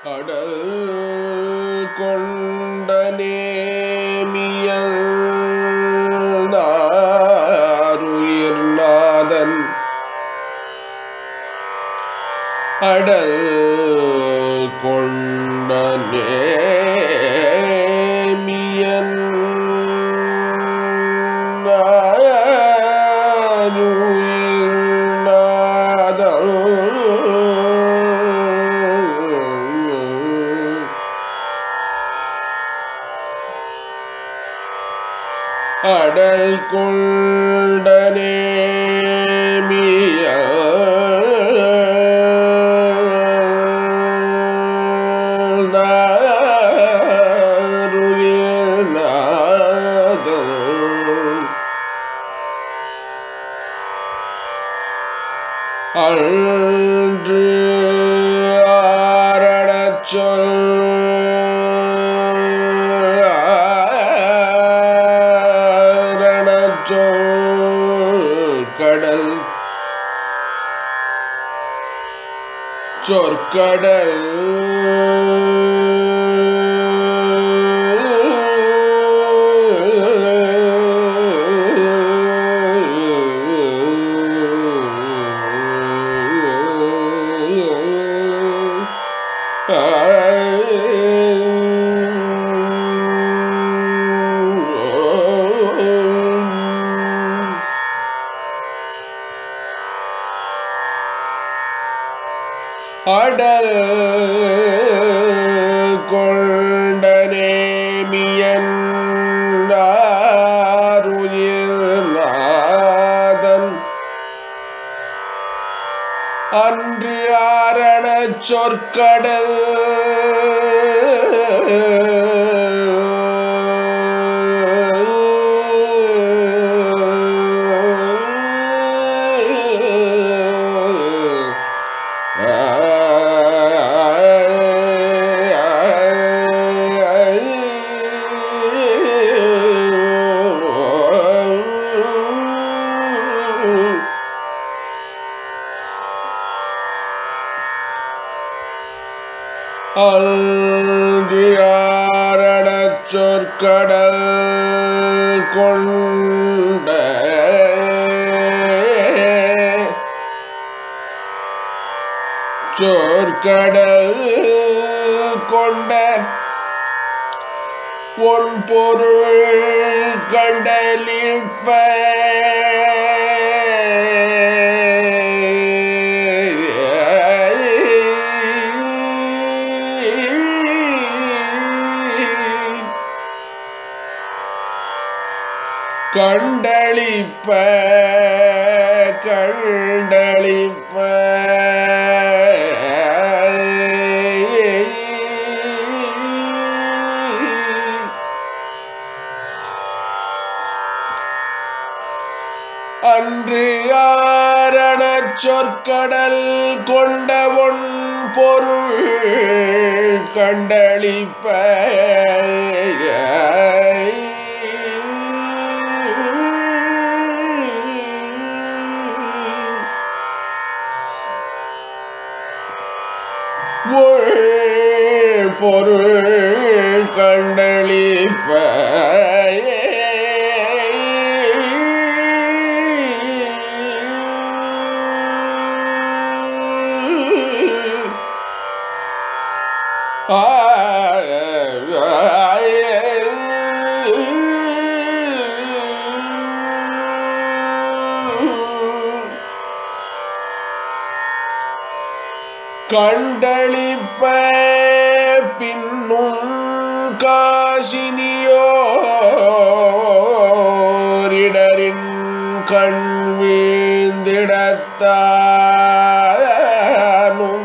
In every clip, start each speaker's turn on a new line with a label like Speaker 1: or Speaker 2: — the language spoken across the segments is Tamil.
Speaker 1: அடல் கொண்ட நேமியல் நாருயிர் நாதன் அடல் கொண்ட நேமியன் நாருயிர் நாதன் அடல் கொண்டனேமிய அன்று ஆரணச் சொல் ஆரணச் சொல் கடல் சொற்கடல் அடல் கொண்ட நேமியன் ஆருயிர் நாதன் அன்று ஆரணச் சொற்கடல் அல்தியாரணச் சொற்கடல் கொண்ட சொற்கடல் கொண்ட ஒன் பொருள் கண்டலிப்ப கண்டளிப்ப கண்டளிப்ப அன்று ஆரணச் சொற்கடல் கொண்ட ஒன் பொருள் கண்டளிப்ப ஒள் பொருள் கண்டளிப்ப கண்டளிப்ப பின்னும் காசினியோரிடரின் கண் வீழ்ந்திடத்தானும்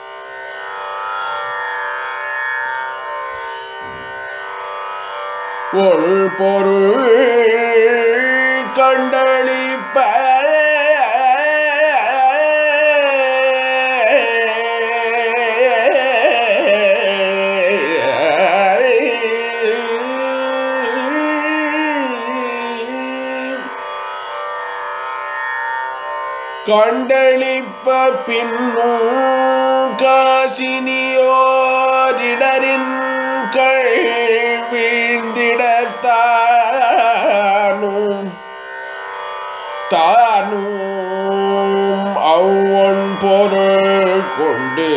Speaker 1: ஒள் பொருள் கண்டளிப்ப கண்டளிப்ப பின்னும் காசினியோ கொண்டு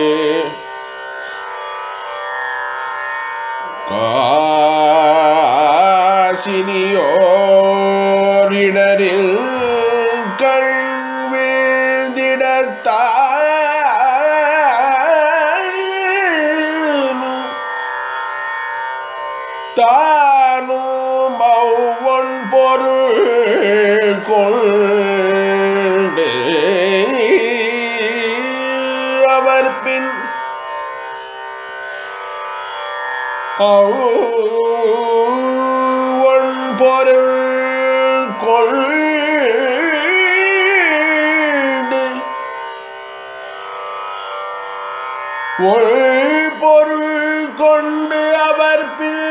Speaker 1: காசினியோரிடரில் கண் வீழ்ந்திடத்தானும் தானும் ஒவ்வொன் பொருள் கொண்டு அவர் பின் ஒன் பொருள் கொண்டு ஒள் பொருள் கொண்டு அவர்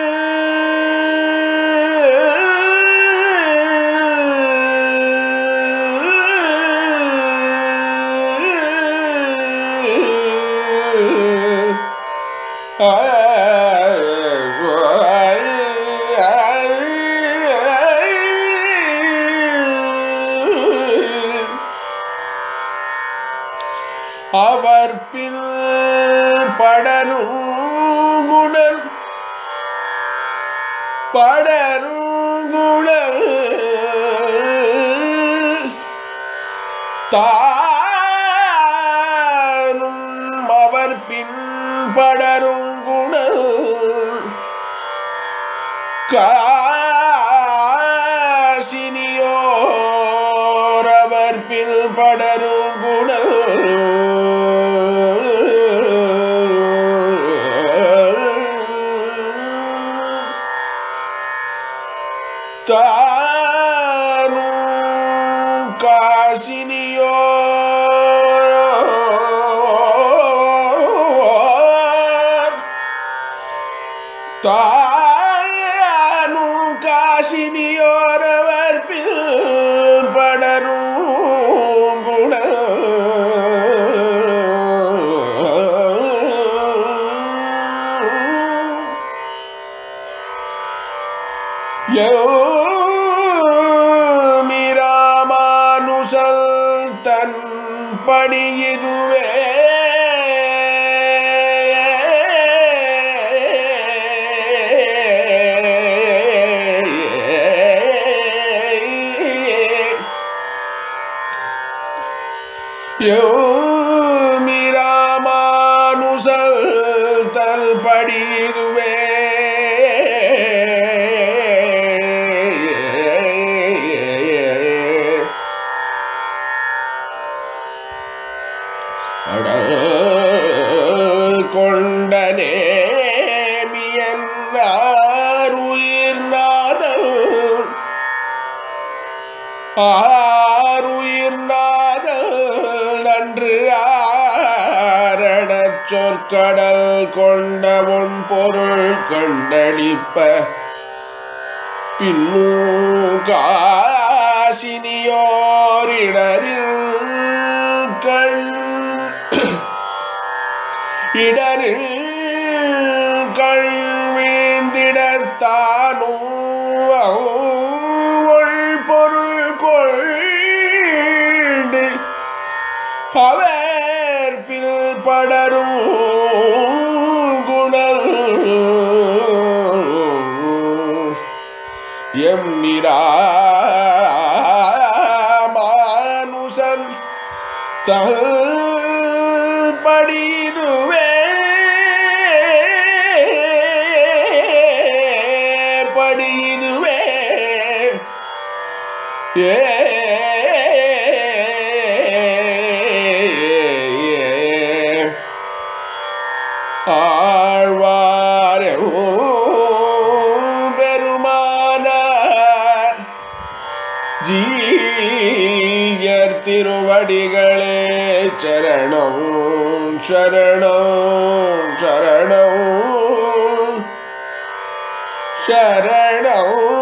Speaker 1: அவர் பின் படரும் குணம் படரும் குணம் தானும் அவர் பின் படரும் குணம் காசினியோர் அவர் பின் படரும் குணம் தானும் காசினியோ தானும் காசினியோரவர் பின் படரும் குணம் யோமிராமானுசல் தன் பணி இதுவே யோமிராமானுசல் தன் படி இதுவே கொண்டனே மியன்னாருயிர் நாதம் ஆருயிர் நாதம் நன்று ஆரணச் சொற்கடல் கொண்ட உன் பொருள் கண்டளிப்ப பின்னும் காசினியோரிடரில் கண் இடரில் கண் வீழ்ந்திடத்தானும் ஒள் பொருள் கொண்டு அவர் பில் படரும் குணல் எம் நிராமானுசன் படிதுவே படிதுவே ஏ ஆழ்வாரே பெருமானார் ஜீயர் திருவடிகளே சரணம் சரணம் சரணம் சரணம்